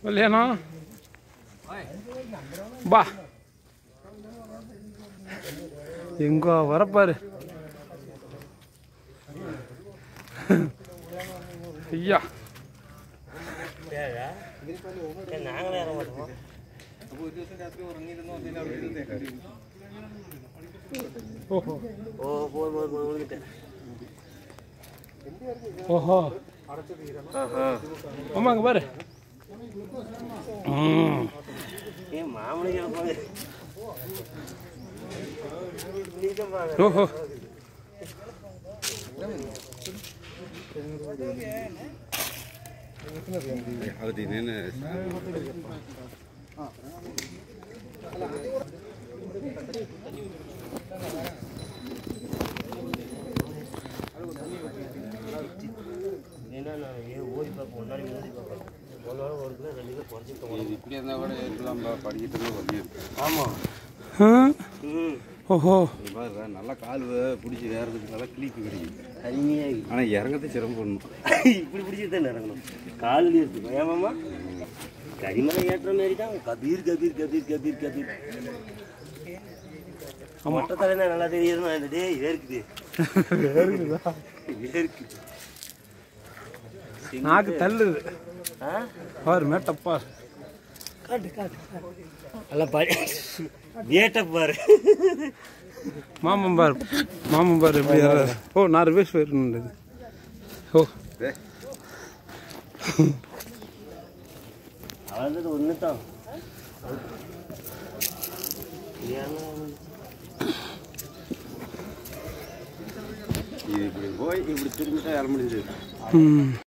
இல்லையாண்ணா பா எங்கோ வரப்பாரு ஐயா நாங்களே இறங்க மாட்டோம் ஓஹோ ஓ போதும் போதும் போதும் விழுந்துட்டேன் ஓஹோ ஆஹா ஆமாங்க பாரு ம் ஏன் மாமனுக்கு இருப்பாங்க நீக்கம் பாருங்க ஓஹோ அது நின்று ஏன்னா நான் ஏன் ஓடி பார்ப்பேன் முன்னாடி ஓடி பார்ப்பேன் ஒரு நாள் ஒரு கிலோ ரெண்டு கிலோ குறைச்சிட்டு இது இப்படி இருந்தால் கூட இருக்கலாம்ப்பா படிக்கிட்டு இருந்தால் வலியும் ஆமாம் ஆ, ம் ஓஹோ இது பாரு நல்லா கால் பிடிச்சி வேறதுக்கு நல்லா கிளிப்பு கிடைக்கும் அருமையாக ஆனால் இறங்கத்தை சிரமம் பண்ணணும் இப்படி பிடிச்சிட்டு தான் இறங்கணும் காலில் இருக்கு ஏமாமா கரிமலை ஏற்ற மாதிரி தான் கபீர் கபீர் கபீர் கபீர் கபீர் மொட்டை தலைனா நல்லா தெரியுது இந்த டே ஏற்குது ஏற்குது நாக்கு தள்ளுது ஆ பாரு மேட்டப்பா நல்லா பாரு வேட்டை பாரு மாமன் பாரு மாமன் பாரு எப்படி ஏறாரு ஓ நான் ரிவேஸ் போயிருந்தது ஓ டேய், அவ்வளோது ஒன்று தான் இது இப்படி போய் இப்படி திரும்பிட்டா வேலை முடிஞ்சது ம்